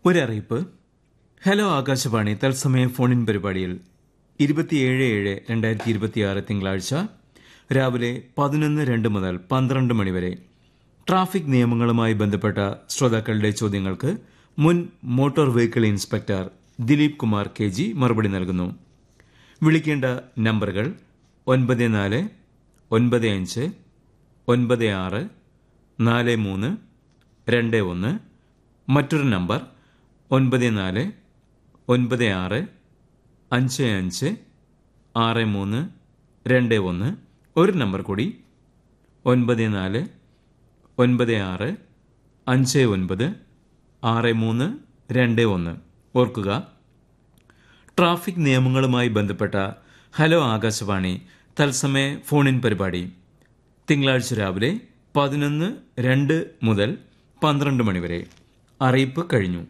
ഒരറിയിപ്പ് hello Akashvani തത്സമയ ഫോണിൻ പരിപാടിയിൽ ഇരുപത്തിയേഴ് ഏഴ് രണ്ടായിരത്തി ഇരുപത്തിയാറ് തിങ്കളാഴ്ച രാവിലെ പതിനൊന്ന് രണ്ട് മുതൽ പന്ത്രണ്ട് മണിവരെ ട്രാഫിക് നിയമങ്ങളുമായി ബന്ധപ്പെട്ട ശ്രോതാക്കളുടെ ചോദ്യങ്ങൾക്ക് മുൻ motor vehicle inspector Dileep Kumar K G മറുപടി നൽകുന്നു വിളിക്കേണ്ട നമ്പറുകൾ ഒൻപത് നാല് ഒൻപത് അഞ്ച് ഒൻപത് ആറ് നാല് മൂന്ന് രണ്ട് ഒന്ന് മറ്റൊരു നമ്പർ ഒൻപത് നാല് ഒൻപത് ആറ് അഞ്ച് അഞ്ച് ആറ് മൂന്ന് രണ്ട് ഒന്ന് ഒരു നമ്പർ കൂടി ഒൻപത് നാല് ഒൻപത് ആറ് അഞ്ച് ഒൻപത് ആറ് മൂന്ന് രണ്ട് ഒന്ന് ഓർക്കുക ട്രാഫിക് നിയമങ്ങളുമായി ബന്ധപ്പെട്ട ഹലോ ആകാശവാണി തത്സമയ ഫോണിൻ പരിപാടി തിങ്കളാഴ്ച രാവിലെ പതിനൊന്ന് രണ്ട് മുതൽ പന്ത്രണ്ട് മണിവരെ അറിയിപ്പ് കഴിഞ്ഞു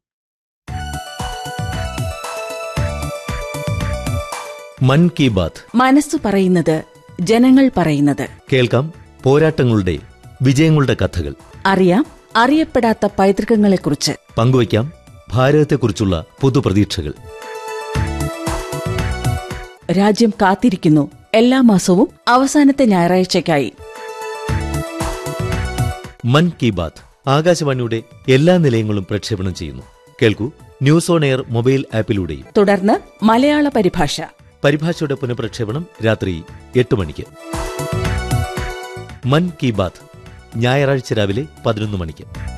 മൻ കി ബാത്ത് മനസ്സു പറയുന്നത് ജനങ്ങൾ പറയുന്നത് കേൾക്കാം പോരാട്ടങ്ങളുടെ വിജയങ്ങളുടെ കഥകൾ അറിയാം അറിയപ്പെടാത്ത പൈതൃകങ്ങളെക്കുറിച്ച് പങ്കുവയ്ക്കാം ഭാരതത്തെക്കുറിച്ചുള്ള പുതുപ്രതീക്ഷകൾ രാജ്യം കാത്തിരിക്കുന്നു എല്ലാ മാസവും അവസാനത്തെ ഞായറാഴ്ചയ്ക്കായി മൻ കി ബാത്ത് ആകാശവാണിയുടെ എല്ലാ നിലയങ്ങളും പ്രക്ഷേപണം ചെയ്യുന്നു കേൾക്കൂ ന്യൂസ് ഓൺ എയർ മൊബൈൽ ആപ്പിലൂടെയും തുടർന്ന് മലയാള പരിഭാഷ പരിഭാഷയുടെ പുനഃപ്രക്ഷേപണം രാത്രി എട്ട് മണിക്ക് മൻ കി ബാത്ത് ഞായറാഴ്ച രാവിലെ പതിനൊന്ന് മണിക്ക്